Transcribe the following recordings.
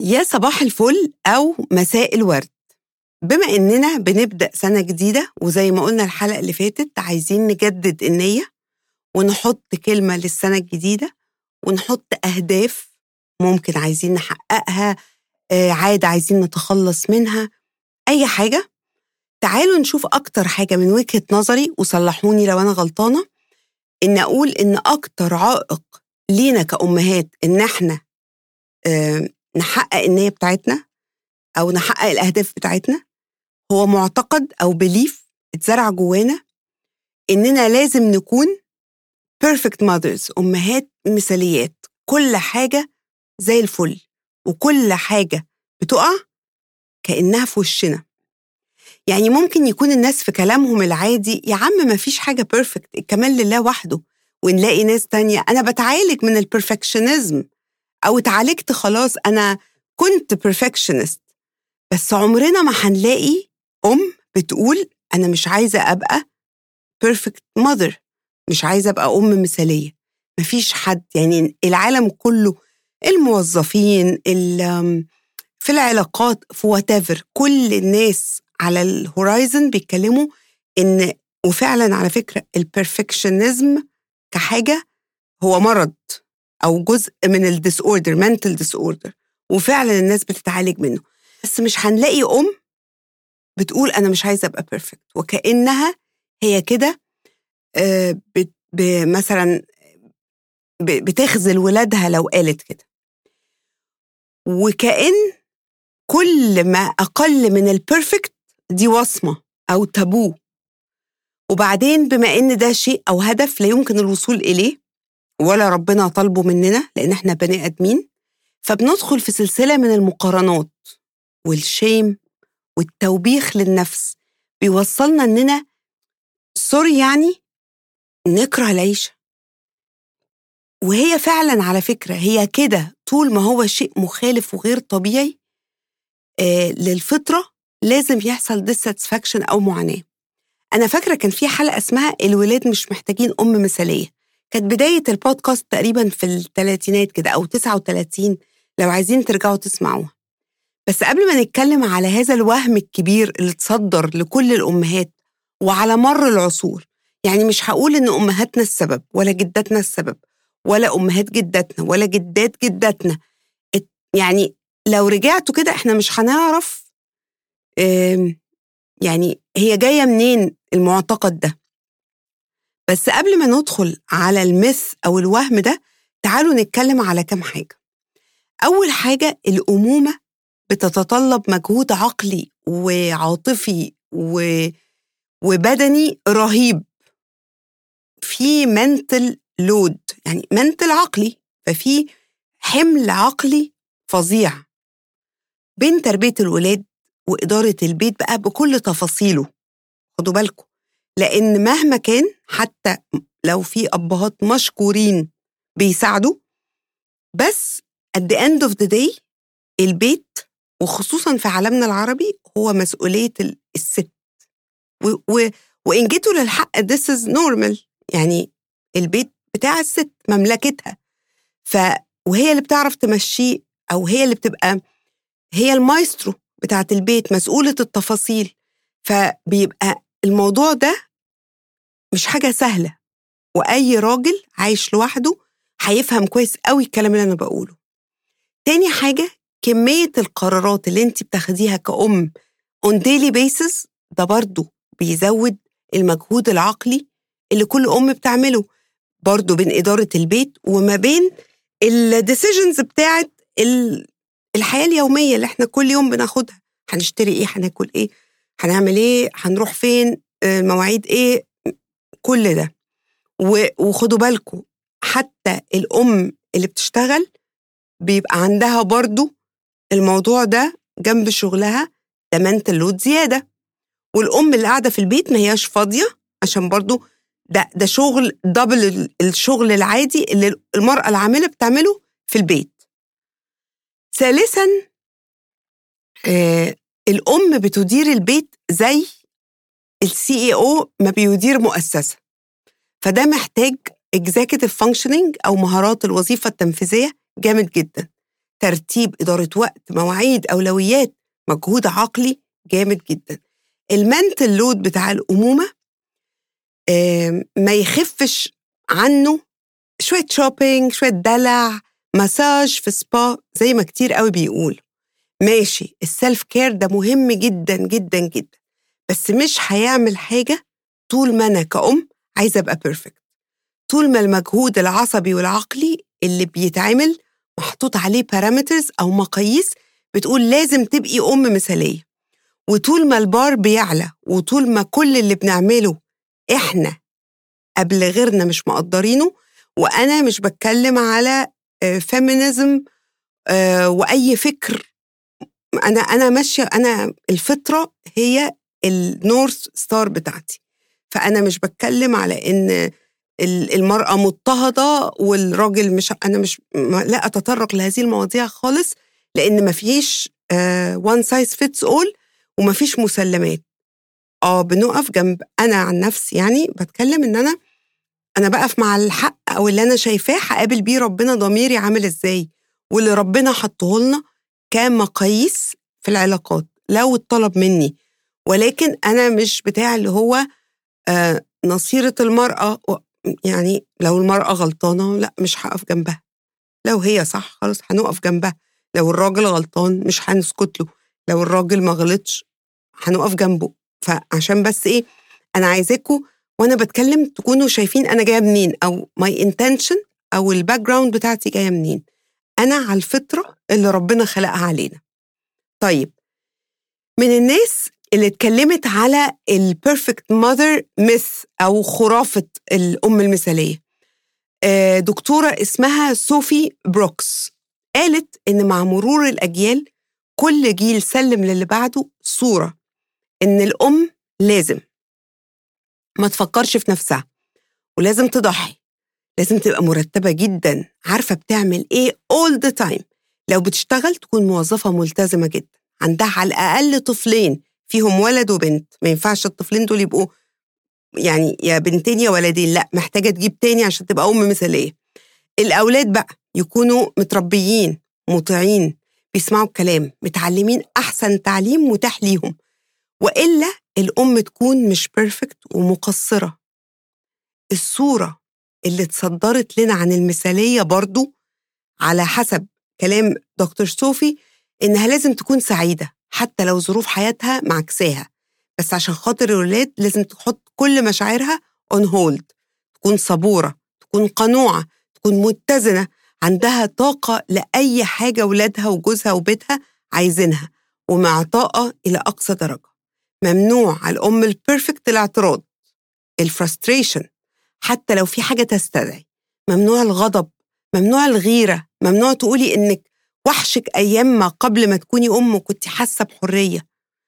يا صباح الفل أو مساء الورد بما إننا بنبدأ سنة جديدة وزي ما قلنا الحلقة اللي فاتت عايزين نجدد النية ونحط كلمة للسنة الجديدة ونحط أهداف ممكن عايزين نحققها آه، عادة عايزين نتخلص منها أي حاجة تعالوا نشوف أكتر حاجة من وجهة نظري وصلحوني لو أنا غلطانة إن أقول إن أكتر عائق لينا كأمهات إن إحنا آه، نحقق النية بتاعتنا أو نحقق الأهداف بتاعتنا هو معتقد أو بليف اتزرع جوانا إننا لازم نكون perfect mothers أمهات مثاليات كل حاجة زي الفل وكل حاجة بتقع كأنها في وشنا يعني ممكن يكون الناس في كلامهم العادي يا عم ما فيش حاجة بيرفكت الكمال لله وحده ونلاقي ناس تانية أنا بتعالج من البرفكشنزم أو اتعالجت خلاص أنا كنت بيرفكشنست بس عمرنا ما هنلاقي أم بتقول أنا مش عايزة أبقى بيرفكت ماذر مش عايزة أبقى أم مثالية مفيش حد يعني العالم كله الموظفين في العلاقات في whatever كل الناس على الهورايزن بيتكلموا ان وفعلا على فكره البرفكشنزم كحاجه هو مرض او جزء من الديس اوردر منتل ديس اوردر وفعلا الناس بتتعالج منه بس مش هنلاقي ام بتقول انا مش عايزه ابقى بيرفكت وكانها هي كده آه، مثلا بتخذل ولادها لو قالت كده وكأن كل ما أقل من البيرفكت دي وصمة أو تابو وبعدين بما إن ده شيء أو هدف لا يمكن الوصول إليه ولا ربنا طالبه مننا لأن إحنا بني آدمين فبندخل في سلسلة من المقارنات والشيم والتوبيخ للنفس بيوصلنا إننا سوري يعني نكره العيشة وهي فعلا على فكرة هي كده طول ما هو شيء مخالف وغير طبيعي آه للفطرة لازم يحصل ديساتسفاكشن أو معاناة أنا فاكرة كان في حلقة اسمها الولاد مش محتاجين أم مثالية كانت بداية البودكاست تقريبا في الثلاثينات كده أو 39 لو عايزين ترجعوا تسمعوها بس قبل ما نتكلم على هذا الوهم الكبير اللي تصدر لكل الأمهات وعلى مر العصور يعني مش هقول إن أمهاتنا السبب ولا جداتنا السبب ولا أمهات جداتنا ولا جدات جداتنا يعني لو رجعتوا كده احنا مش هنعرف يعني هي جاية منين المعتقد ده بس قبل ما ندخل على المث أو الوهم ده تعالوا نتكلم على كام حاجة أول حاجة الأمومة بتتطلب مجهود عقلي وعاطفي و... وبدني رهيب في منتل لود يعني منتل عقلي ففي حمل عقلي فظيع بين تربية الولاد وإدارة البيت بقى بكل تفاصيله خدوا بالكم لأن مهما كان حتى لو في أبهات مشكورين بيساعدوا بس at the end of the day البيت وخصوصا في عالمنا العربي هو مسؤولية الست و و وإن جيتوا للحق this is normal يعني البيت بتاع الست مملكتها ف وهي اللي بتعرف تمشيه أو هي اللي بتبقى هي المايسترو بتاعت البيت مسؤولة التفاصيل فبيبقى الموضوع ده مش حاجة سهلة وأي راجل عايش لوحده هيفهم كويس قوي الكلام اللي أنا بقوله تاني حاجة كمية القرارات اللي انت بتاخديها كأم on daily basis ده برضه بيزود المجهود العقلي اللي كل أم بتعمله برضه بين إدارة البيت وما بين الديسيجنز بتاعت الحياة اليومية اللي احنا كل يوم بناخدها هنشتري ايه هناكل ايه هنعمل ايه هنروح فين المواعيد ايه كل ده وخدوا بالكم حتى الأم اللي بتشتغل بيبقى عندها برضو الموضوع ده جنب شغلها ده منتل لود زيادة والأم اللي قاعدة في البيت ما هياش فاضية عشان برضو ده ده شغل دبل الشغل العادي اللي المرأة العاملة بتعمله في البيت ثالثا آه الأم بتدير البيت زي السي اي او ما بيدير مؤسسة فده محتاج executive functioning أو مهارات الوظيفة التنفيذية جامد جدا ترتيب إدارة وقت مواعيد أولويات مجهود عقلي جامد جدا المنتل لود بتاع الأمومة ما يخفش عنه شوية شوبينج شوية دلع مساج في سبا زي ما كتير قوي بيقول ماشي السلف كير ده مهم جدا جدا جدا بس مش هيعمل حاجة طول ما أنا كأم عايزة أبقى بيرفكت طول ما المجهود العصبي والعقلي اللي بيتعمل محطوط عليه بارامترز أو مقاييس بتقول لازم تبقي أم مثالية وطول ما البار بيعلى وطول ما كل اللي بنعمله إحنا قبل غيرنا مش مقدرينه وأنا مش بتكلم على فيمينيزم آه، واي فكر انا انا ماشيه انا الفطره هي النورث ستار بتاعتي فانا مش بتكلم على ان المراه مضطهده والراجل مش انا مش لا اتطرق لهذه المواضيع خالص لان ما فيش وان سايز فيتس اول وما فيش مسلمات اه بنقف جنب انا عن نفسي يعني بتكلم ان انا انا بقف مع الحق او اللي انا شايفاه هقابل بيه ربنا ضميري عامل ازاي واللي ربنا حطه لنا كمقاييس في العلاقات لو اتطلب مني ولكن انا مش بتاع اللي هو آه نصيرة المرأة يعني لو المرأة غلطانة لا مش هقف جنبها لو هي صح خلاص هنقف جنبها لو الراجل غلطان مش هنسكت له لو الراجل ما غلطش هنقف جنبه فعشان بس ايه انا عايزاكم وانا بتكلم تكونوا شايفين انا جايه منين او ماي انتنشن او الباك جراوند بتاعتي جايه منين انا على الفطره اللي ربنا خلقها علينا طيب من الناس اللي اتكلمت على البيرفكت ماذر ميث او خرافه الام المثاليه آه، دكتوره اسمها صوفي بروكس قالت ان مع مرور الاجيال كل جيل سلم للي بعده صوره ان الام لازم ما تفكرش في نفسها ولازم تضحي لازم تبقى مرتبة جدا عارفة بتعمل ايه all the time لو بتشتغل تكون موظفة ملتزمة جدا عندها على الأقل طفلين فيهم ولد وبنت ما ينفعش الطفلين دول يبقوا يعني يا بنتين يا ولدين لا محتاجة تجيب تاني عشان تبقى أم مثالية الأولاد بقى يكونوا متربيين مطيعين بيسمعوا الكلام متعلمين أحسن تعليم متاح ليهم وإلا الأم تكون مش بيرفكت ومقصرة الصورة اللي اتصدرت لنا عن المثالية برضو على حسب كلام دكتور صوفي إنها لازم تكون سعيدة حتى لو ظروف حياتها معكساها بس عشان خاطر الولاد لازم تحط كل مشاعرها اون هولد تكون صبورة تكون قنوعة تكون متزنة عندها طاقة لأي حاجة ولادها وجوزها وبيتها عايزينها ومعطاءة إلى أقصى درجة ممنوع على الأم البيرفكت الاعتراض الفرستريشن حتى لو في حاجة تستدعي ممنوع الغضب ممنوع الغيرة ممنوع تقولي إنك وحشك أيام ما قبل ما تكوني أم وكنت حاسة بحرية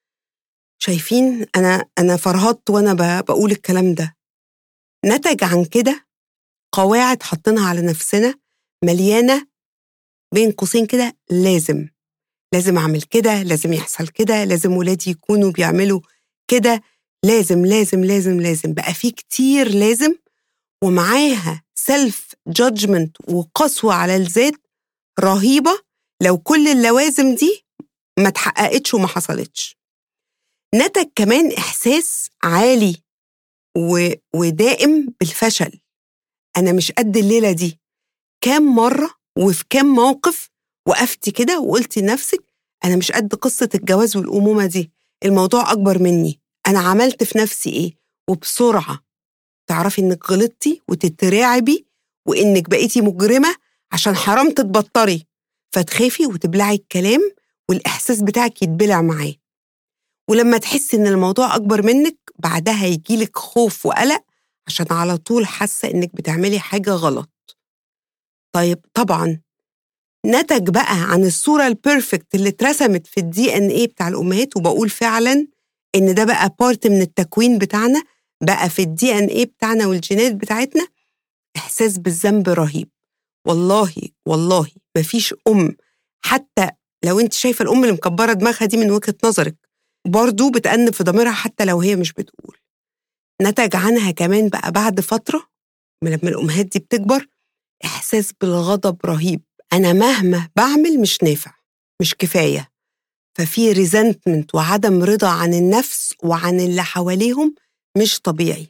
شايفين أنا أنا فرهطت وأنا بقول الكلام ده نتج عن كده قواعد حاطينها على نفسنا مليانة بين قوسين كده لازم لازم أعمل كده لازم يحصل كده لازم ولادي يكونوا بيعملوا كده لازم لازم لازم لازم بقى في كتير لازم ومعاها سيلف جادجمنت وقسوة على الذات رهيبة لو كل اللوازم دي ما اتحققتش وما حصلتش نتج كمان إحساس عالي و... ودائم بالفشل أنا مش قد الليلة دي كام مرة وفي كام موقف وقفتي كده وقلتي لنفسك أنا مش قد قصة الجواز والأمومة دي الموضوع أكبر مني أنا عملت في نفسي إيه وبسرعة تعرفي إنك غلطتي وتترعبي وإنك بقيتي مجرمة عشان حرام تتبطري فتخافي وتبلعي الكلام والإحساس بتاعك يتبلع معاه ولما تحسي إن الموضوع أكبر منك بعدها يجيلك خوف وقلق عشان على طول حاسة إنك بتعملي حاجة غلط طيب طبعا نتج بقى عن الصورة البيرفكت اللي اترسمت في الدي ان ايه بتاع الأمهات وبقول فعلا إن ده بقى بارت من التكوين بتاعنا بقى في الدي ان ايه بتاعنا والجينات بتاعتنا إحساس بالذنب رهيب والله والله مفيش أم حتى لو انت شايفة الأم اللي مكبرة دماغها دي من وجهة نظرك برضو بتأنب في ضميرها حتى لو هي مش بتقول نتج عنها كمان بقى بعد فترة لما الأمهات دي بتكبر إحساس بالغضب رهيب انا مهما بعمل مش نافع مش كفايه ففي ريزنتمنت وعدم رضا عن النفس وعن اللي حواليهم مش طبيعي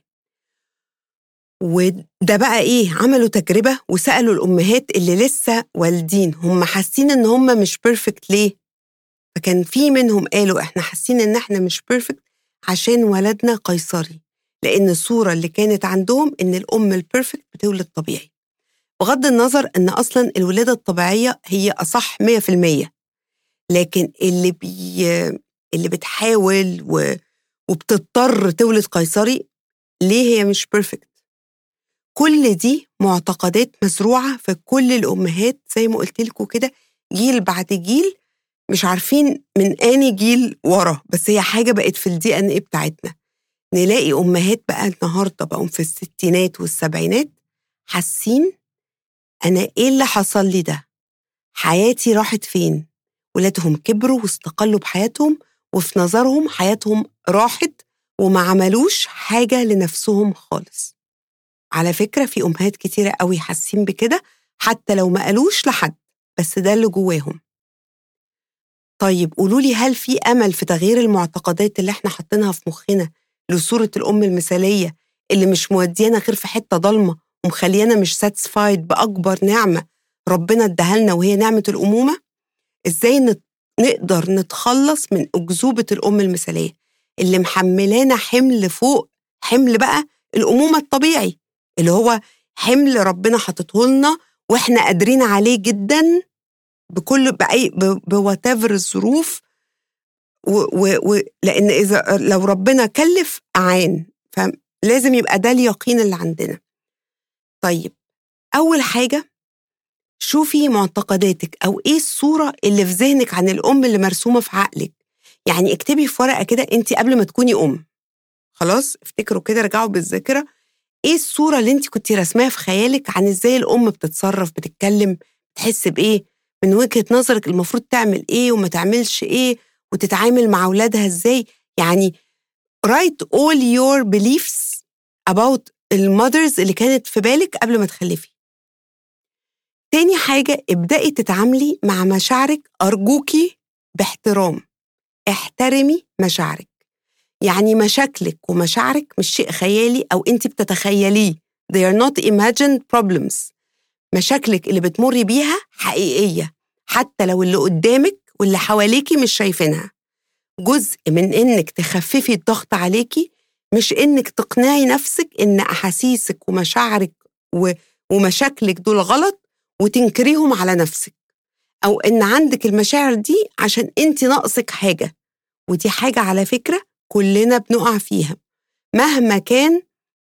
وده بقى ايه عملوا تجربه وسالوا الامهات اللي لسه والدين هم حاسين ان هم مش بيرفكت ليه فكان في منهم قالوا احنا حاسين ان احنا مش بيرفكت عشان ولدنا قيصري لان الصوره اللي كانت عندهم ان الام البيرفكت بتولد طبيعي بغض النظر ان اصلا الولاده الطبيعيه هي اصح 100% لكن اللي بي اللي بتحاول و... وبتضطر تولد قيصري ليه هي مش بيرفكت كل دي معتقدات مزروعه في كل الامهات زي ما قلت لكم كده جيل بعد جيل مش عارفين من اني جيل ورا بس هي حاجه بقت في الدي ان ايه بتاعتنا نلاقي امهات بقى النهارده بقوا في الستينات والسبعينات حاسين انا ايه اللي حصل لي ده حياتي راحت فين ولادهم كبروا واستقلوا بحياتهم وفي نظرهم حياتهم راحت وما عملوش حاجة لنفسهم خالص على فكرة في أمهات كتيرة قوي حاسين بكده حتى لو ما قالوش لحد بس ده اللي جواهم طيب قولوا لي هل في أمل في تغيير المعتقدات اللي احنا حاطينها في مخنا لصورة الأم المثالية اللي مش موديانا غير في حتة ضلمة ومخليانا مش ساتسفايد بأكبر نعمة ربنا اداها لنا وهي نعمة الأمومة؟ إزاي نقدر نتخلص من أكذوبة الأم المثالية اللي محملانا حمل فوق حمل بقى الأمومة الطبيعي اللي هو حمل ربنا حاطته لنا واحنا قادرين عليه جدا بكل بأي بواتيفر الظروف و و و لأن إذا لو ربنا كلف أعان فلازم يبقى ده اليقين اللي عندنا طيب أول حاجة شوفي معتقداتك أو إيه الصورة اللي في ذهنك عن الأم اللي مرسومة في عقلك يعني اكتبي في ورقة كده أنت قبل ما تكوني أم خلاص افتكروا كده رجعوا بالذاكرة إيه الصورة اللي أنت كنتي رسماها في خيالك عن إزاي الأم بتتصرف بتتكلم بتحس بإيه من وجهة نظرك المفروض تعمل إيه وما تعملش إيه وتتعامل مع أولادها إزاي يعني write all your beliefs about المذرز اللي كانت في بالك قبل ما تخلفي تاني حاجة ابدأي تتعاملي مع مشاعرك أرجوكي باحترام احترمي مشاعرك يعني مشاكلك ومشاعرك مش شيء خيالي أو أنت بتتخيليه they are not imagined problems مشاكلك اللي بتمري بيها حقيقية حتى لو اللي قدامك واللي حواليكي مش شايفينها جزء من إنك تخففي الضغط عليكي مش إنك تقنعي نفسك إن أحاسيسك ومشاعرك و... ومشاكلك دول غلط وتنكريهم على نفسك أو إن عندك المشاعر دي عشان أنت ناقصك حاجة ودي حاجة على فكرة كلنا بنقع فيها مهما كان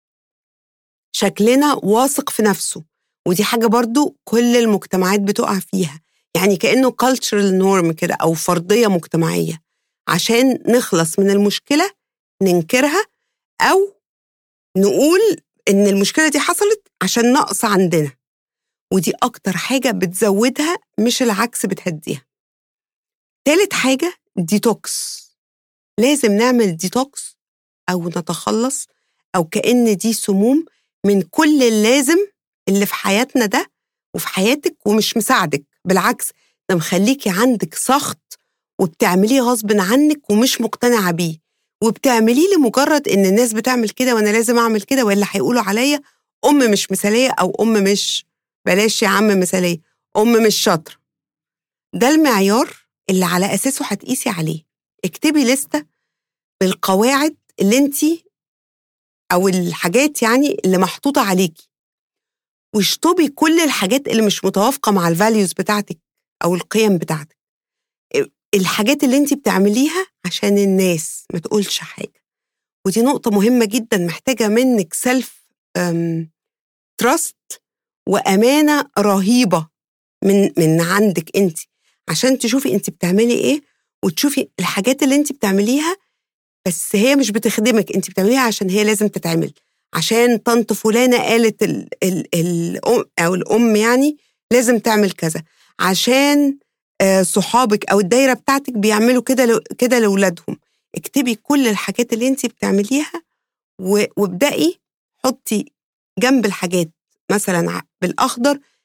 شكلنا واثق في نفسه ودي حاجة برضو كل المجتمعات بتقع فيها يعني كأنه cultural norm كده أو فرضية مجتمعية عشان نخلص من المشكلة ننكرها أو نقول إن المشكلة دي حصلت عشان نقص عندنا ودي أكتر حاجة بتزودها مش العكس بتهديها تالت حاجة ديتوكس لازم نعمل ديتوكس أو نتخلص أو كأن دي سموم من كل اللازم اللي في حياتنا ده وفي حياتك ومش مساعدك بالعكس ده مخليكي عندك سخط وبتعمليه غصب عنك ومش مقتنعة بيه وبتعمليه لمجرد ان الناس بتعمل كده وانا لازم اعمل كده ولا هيقولوا عليا ام مش مثاليه او ام مش بلاش يا عم مثاليه ام مش شاطره ده المعيار اللي على اساسه هتقيسي عليه اكتبي لستة بالقواعد اللي انت او الحاجات يعني اللي محطوطه عليكي واشطبي كل الحاجات اللي مش متوافقه مع الفاليوز بتاعتك او القيم بتاعتك الحاجات اللي انت بتعمليها عشان الناس ما تقولش حاجه ودي نقطه مهمه جدا محتاجه منك سيلف تراست وامانه رهيبه من من عندك انت عشان تشوفي انت بتعملي ايه وتشوفي الحاجات اللي انت بتعمليها بس هي مش بتخدمك انت بتعمليها عشان هي لازم تتعمل عشان طنط فلانه قالت ال ال الام او الام يعني لازم تعمل كذا عشان صحابك او الدايره بتاعتك بيعملوا كده كده لاولادهم اكتبي كل الحاجات اللي انت بتعمليها وابدأي حطي جنب الحاجات مثلا بالاخضر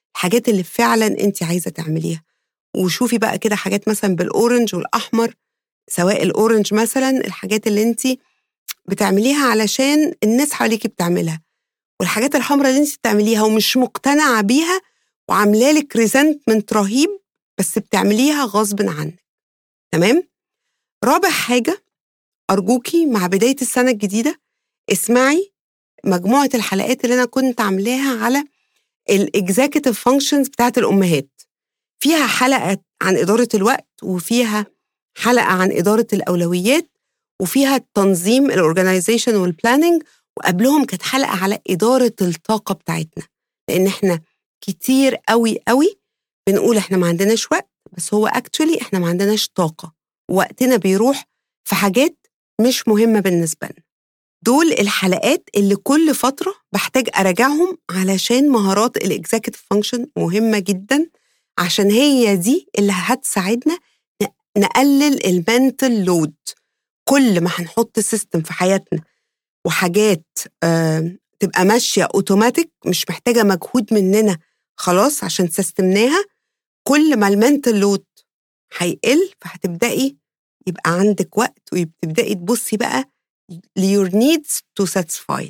الحاجات اللي فعلا انت عايزه تعمليها وشوفي بقى كده حاجات مثلا بالاورنج والاحمر سواء الاورنج مثلا الحاجات اللي انت بتعمليها علشان الناس حواليكي بتعملها والحاجات الحمراء اللي انت بتعمليها ومش مقتنعه بيها وعامله لك ريزنتمنت رهيب بس بتعمليها غصب عنك تمام رابع حاجه ارجوكي مع بدايه السنه الجديده اسمعي مجموعه الحلقات اللي انا كنت عاملاها على الاكزيكتيف فانكشنز بتاعت الامهات فيها حلقه عن اداره الوقت وفيها حلقه عن اداره الاولويات وفيها التنظيم الاورجنايزيشن والبلاننج وقبلهم كانت حلقه على اداره الطاقه بتاعتنا لان احنا كتير قوي قوي بنقول احنا ما عندناش وقت بس هو اكشولي احنا ما عندناش طاقه وقتنا بيروح في حاجات مش مهمه بالنسبه لنا دول الحلقات اللي كل فتره بحتاج اراجعهم علشان مهارات الاكزيكتيف فانكشن مهمه جدا عشان هي دي اللي هتساعدنا نقلل المنتل لود كل ما هنحط سيستم في حياتنا وحاجات آه تبقى ماشيه اوتوماتيك مش محتاجه مجهود مننا خلاص عشان سيستمناها كل ما المنتل لود هيقل فهتبداي يبقى عندك وقت وتبداي تبصي بقى ليور نيدز تو ساتسفاي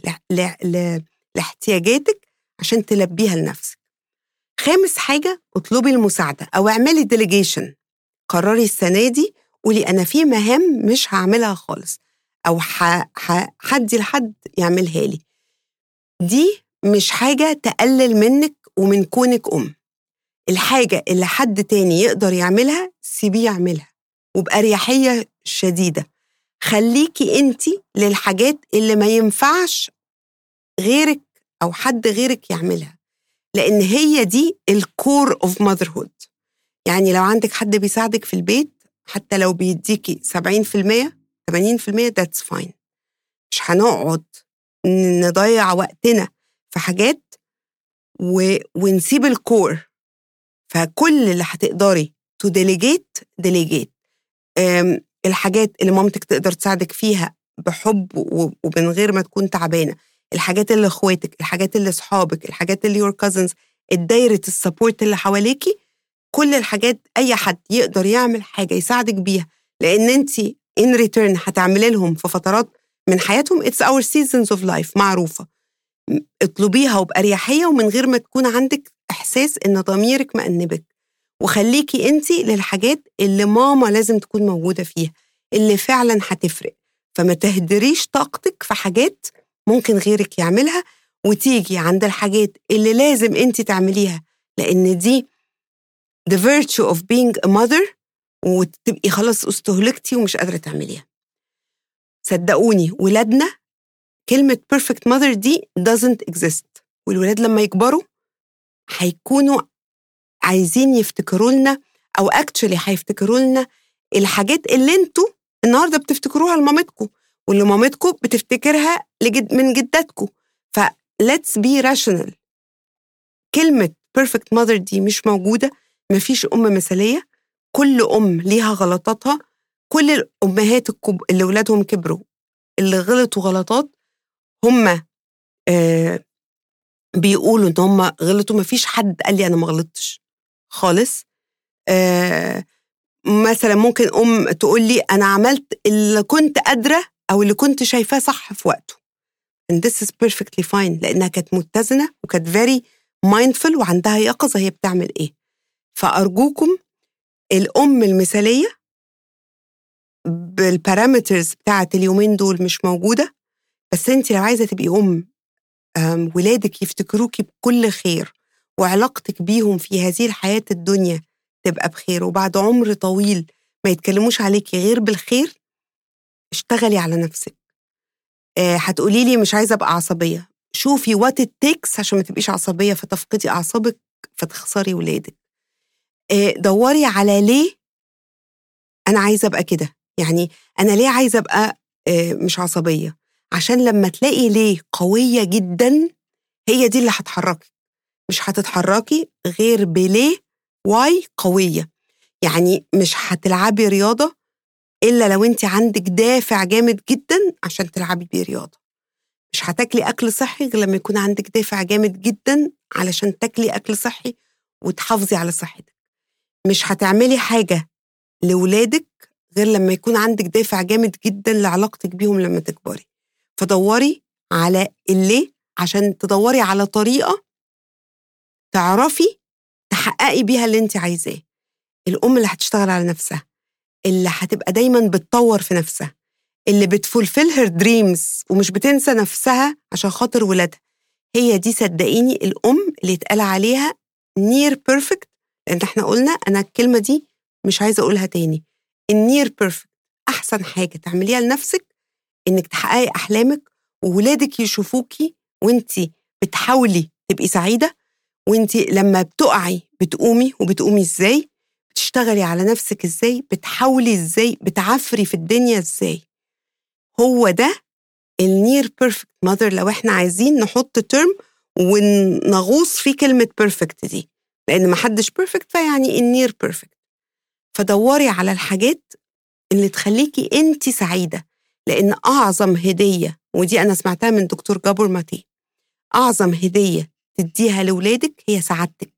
لاحتياجاتك عشان تلبيها لنفسك خامس حاجة اطلبي المساعدة أو اعملي ديليجيشن قرري السنة دي قولي أنا في مهام مش هعملها خالص أو هدي لحد يعملها لي دي مش حاجة تقلل منك ومن كونك أم الحاجة اللي حد تاني يقدر يعملها سيبيه يعملها وبأريحية شديدة خليكي انت للحاجات اللي ما ينفعش غيرك أو حد غيرك يعملها لأن هي دي الكور اوف ماذرهود يعني لو عندك حد بيساعدك في البيت حتى لو بيديكي 70% 80% ذاتس فاين مش هنقعد نضيع وقتنا في حاجات و... ونسيب الكور فكل اللي هتقدري تو ديليجيت ديليجيت الحاجات اللي مامتك تقدر تساعدك فيها بحب ومن غير ما تكون تعبانه الحاجات اللي اخواتك الحاجات اللي اصحابك الحاجات اللي يور كازنز الدايره السبورت اللي حواليكي كل الحاجات اي حد يقدر يعمل حاجه يساعدك بيها لان انت ان ريتيرن هتعملي لهم في فترات من حياتهم اتس اور سيزونز اوف لايف معروفه اطلبيها وباريحيه ومن غير ما تكون عندك احساس ان ضميرك مأنبك وخليكي انت للحاجات اللي ماما لازم تكون موجوده فيها اللي فعلا هتفرق فما تهدريش طاقتك في حاجات ممكن غيرك يعملها وتيجي عند الحاجات اللي لازم انت تعمليها لان دي the virtue of being a mother وتبقي خلاص استهلكتي ومش قادره تعمليها صدقوني ولادنا كلمة perfect mother دي doesn't exist والولاد لما يكبروا هيكونوا عايزين يفتكروا لنا أو actually هيفتكروا لنا الحاجات اللي انتوا النهارده بتفتكروها لمامتكم واللي مامتكم بتفتكرها لجد من جداتكم ف let's be rational كلمة perfect mother دي مش موجودة مفيش أم مثالية كل أم ليها غلطاتها كل الأمهات الكب... اللي ولادهم كبروا اللي غلطوا غلطات هم آه بيقولوا ان هم غلطوا ما فيش حد قال لي انا ما غلطتش خالص آه مثلا ممكن ام تقول لي انا عملت اللي كنت قادره او اللي كنت شايفاه صح في وقته and this is perfectly fine لانها كانت متزنه وكانت very mindful وعندها يقظه هي بتعمل ايه فارجوكم الام المثاليه بالبارامترز بتاعت اليومين دول مش موجوده بس انت لو عايزه تبقي ام ولادك يفتكروكي بكل خير وعلاقتك بيهم في هذه الحياه الدنيا تبقى بخير وبعد عمر طويل ما يتكلموش عليكي غير بالخير اشتغلي على نفسك آه هتقولي لي مش عايزه ابقى عصبيه شوفي وات تيكس عشان ما تبقيش عصبيه فتفقدي اعصابك فتخسري ولادك آه دوري على ليه انا عايزه ابقى كده يعني انا ليه عايزه ابقى آه مش عصبيه عشان لما تلاقي ليه قويه جدا هي دي اللي هتحركك مش هتتحركي غير بليه واي قويه يعني مش هتلعبي رياضه الا لو انت عندك دافع جامد جدا عشان تلعبي بيه رياضه مش هتاكلي اكل صحي غير لما يكون عندك دافع جامد جدا علشان تاكلي اكل صحي وتحافظي على صحتك مش هتعملي حاجة لولادك غير لما يكون عندك دافع جامد جدا لعلاقتك بيهم لما تكبري فدوري على اللي عشان تدوري على طريقة تعرفي تحققي بيها اللي انت عايزاه الأم اللي هتشتغل على نفسها اللي هتبقى دايما بتطور في نفسها اللي بتفولفيل هير دريمز ومش بتنسى نفسها عشان خاطر ولادها هي دي صدقيني الأم اللي اتقال عليها نير بيرفكت لأن احنا قلنا أنا الكلمة دي مش عايزة أقولها تاني النير بيرفكت أحسن حاجة تعمليها لنفسك إنك تحققي أحلامك وولادك يشوفوكي وانتي بتحاولي تبقي سعيدة وانتي لما بتقعي بتقومي وبتقومي ازاي بتشتغلي على نفسك ازاي بتحاولي ازاي بتعفري في الدنيا ازاي هو ده النير بيرفكت ماذر لو احنا عايزين نحط ترم ونغوص في كلمة بيرفكت دي لأن ما حدش بيرفكت فيعني النير بيرفكت فدوري على الحاجات اللي تخليكي انت سعيدة لأن أعظم هدية ودي أنا سمعتها من دكتور جابور ماتي أعظم هدية تديها لولادك هي سعادتك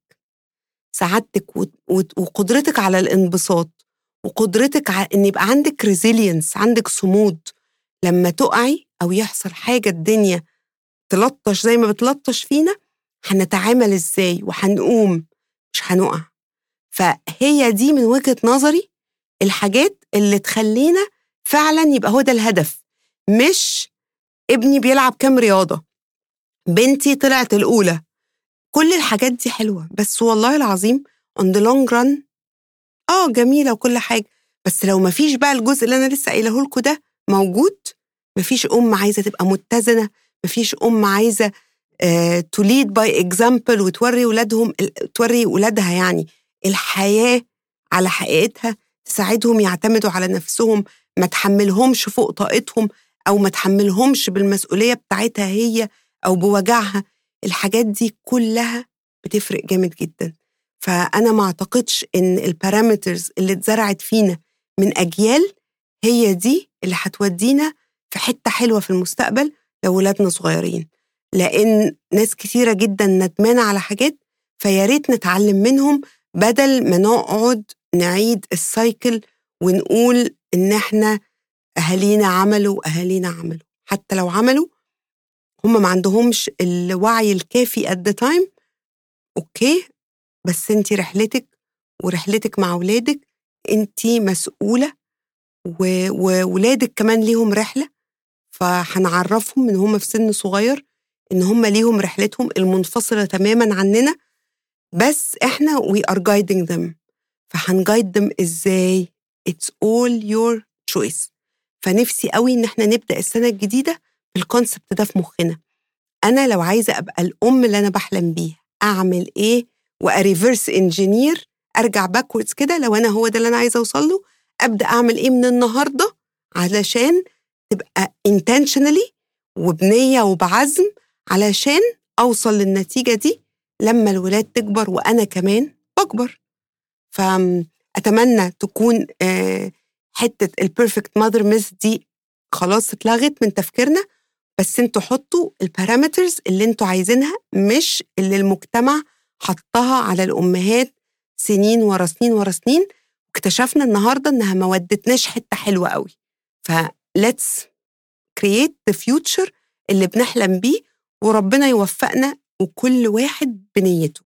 سعادتك وقدرتك على الانبساط وقدرتك على ان يبقى عندك ريزيلينس عندك صمود لما تقعي او يحصل حاجه الدنيا تلطش زي ما بتلطش فينا هنتعامل ازاي وهنقوم مش هنقع فهي دي من وجهه نظري الحاجات اللي تخلينا فعلا يبقى هو ده الهدف مش ابني بيلعب كام رياضه بنتي طلعت الاولى كل الحاجات دي حلوه بس والله العظيم on the long run اه جميله وكل حاجه بس لو ما فيش بقى الجزء اللي انا لسه قايله لكم ده موجود ما فيش ام عايزه تبقى متزنه ما فيش ام عايزه توليد باي اكزامبل وتوري ولادهم توري ولادها يعني الحياه على حقيقتها تساعدهم يعتمدوا على نفسهم ما تحملهمش فوق طاقتهم او ما تحملهمش بالمسؤوليه بتاعتها هي او بوجعها الحاجات دي كلها بتفرق جامد جدا فانا ما اعتقدش ان البارامترز اللي اتزرعت فينا من اجيال هي دي اللي هتودينا في حته حلوه في المستقبل لو ولادنا صغيرين لان ناس كثيره جدا ندمانه على حاجات فيا ريت نتعلم منهم بدل ما نقعد نعيد السايكل ونقول ان احنا اهالينا عملوا واهالينا عملوا حتى لو عملوا هم ما عندهمش الوعي الكافي at the time اوكي بس انت رحلتك ورحلتك مع ولادك انت مسؤوله وولادك كمان ليهم رحله فهنعرفهم من هم في سن صغير ان هم ليهم رحلتهم المنفصله تماما عننا بس احنا we are guiding them فهنجايد them ازاي it's all your choice فنفسي قوي ان احنا نبدا السنه الجديده بالكونسبت ده في مخنا انا لو عايزه ابقى الام اللي انا بحلم بيها اعمل ايه واريفرس انجينير ارجع باكوردز كده لو انا هو ده اللي انا عايزه اوصل له ابدا اعمل ايه من النهارده علشان تبقى intentionally وبنيه وبعزم علشان اوصل للنتيجه دي لما الولاد تكبر وانا كمان بكبر فاتمنى تكون حته البيرفكت ماذر ميس دي خلاص اتلغت من تفكيرنا بس انتوا حطوا البارامترز اللي انتوا عايزينها مش اللي المجتمع حطها على الامهات سنين ورا سنين ورا سنين واكتشفنا النهارده انها ما ودتناش حته حلوه قوي ف let's create the future اللي بنحلم بيه وربنا يوفقنا وكل واحد بنيته